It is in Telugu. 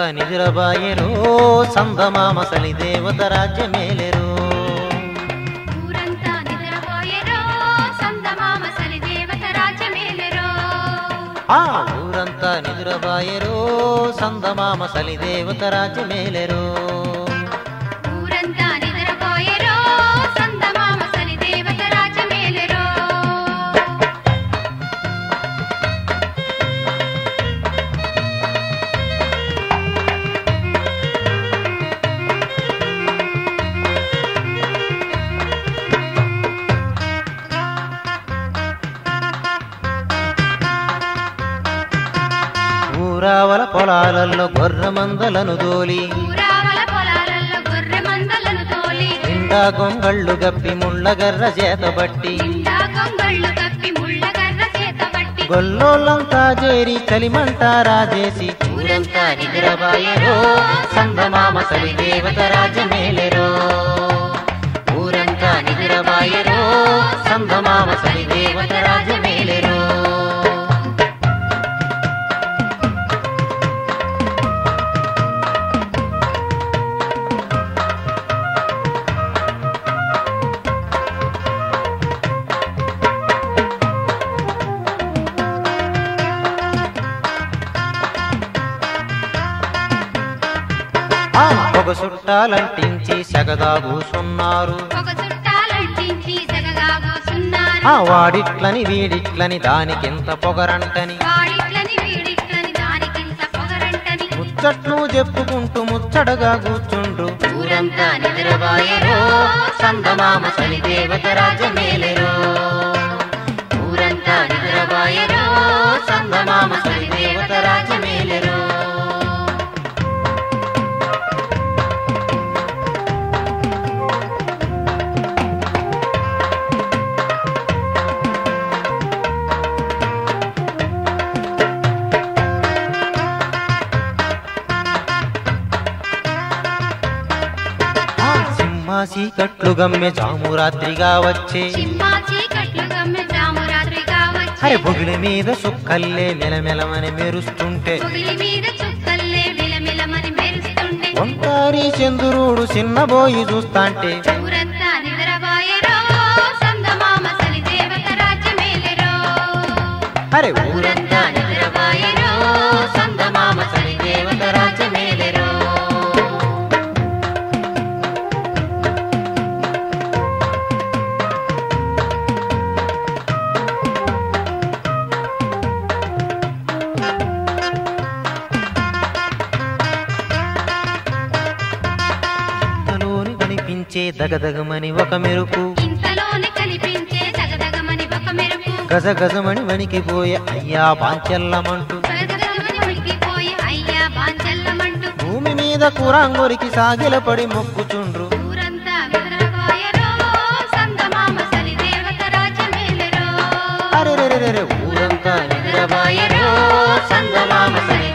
నిద్రబాయెరో సందమామ సలి దేవత రాజ్యమేలెరో ఊరంతా నిద్రపోయెరో సందమామ సలి దేవత రాజ్యమేలెరో ఆ ఊరంతా నిద్రబాయెరో సందమామ సలి దేవత రాజ్యమేలెరో ఊరంతా నిద్రపోయెరో సందమామ సలి దేవత రాజ్యమేలెరో ఊరావల పొలాలలో గొర్రెమందలను దోలి ఊరావల పొలాలలో గొర్రె మందలను తోలి నిండా గొంగళ్ళు గప్పి ముళ్ళగర్ర చేతబట్టి నిండా గొంగళ్ళు కప్పి ముళ్ళగర్ర చేతబట్టి గొల్లోళ్ళంతా చేరి చలిమంట రాజేసి ఊరంతా నిద్రబాయెరో సందమామ సలి దేవత రాజ్యమేలెరో ఊరంతా నిద్రబాయెరో సందమామ సలి దేవత రాజ్యమేలెరో ఆ పొగ చుట్టాలంటించి సగదా కూసున్నారు ఒక చుట్టాలంటించి జగగా కూసున్నారు ఆ వాడిట్లని వీడిట్లని దానికెంత పొగరంటని వాడిట్లని వీడిట్లని దానికింత పొగరంటని ముచ్చట్లు చెప్పుకుంటూ ముచ్చటగా కూర్చుండ్రు ఊరంతా నిద్రబాయెరో సందమామ సలి దేవత రాజ్యమేలెరో ఊరంతా నిద్రబాయెరో సందమామ సలి దేవత రాజ్యమేలెరో ఆ సింహాసి కట్లు గమ్మె జామురాత్రిగా వచ్చే చిమ్మా చీకట్లు గమ్మె జామురాత్రిగా వచ్చి అరే బొగిలి మీద సుక్కల్లే మెలమెలమని మెరుస్తుంటే పొగిలి మీద చుక్కల్లే మిలమిలమని మెరుస్తుండే ఒంటారి చంద్రుడు చిన్నబోయి చూస్తాంటే ఊరంతా నిద్రపోయెరో సందమామ సలి దేవత రాజ్యమేలెరో అరే ఊరంతా నిద్రబాయెరో సందమామ సలి దేవత రాజ్యమేలెరో ఇంతలోని కనిపించే దగదగమని ఒక మెరుపు ఇంతలోనే కనిపించే జగదగమని ఒక మెరుపు గజగజమని వణికిపోయే అయ్యా బాంచెల్లమంటూ జగదగమని ఉడికిపోయి అయ్యా బాంచల్లమంటూ భూమి మీద కూరాంగోరికి సాగిలపడి మొక్కుచుండ్రు ఊరంతా నిద్రపోయెరో సందమామ సలి దేవత రాజ్యమేలెరో అరెరెరెరె ఊరంతా నిద్రబాయెరో సందమామ సలి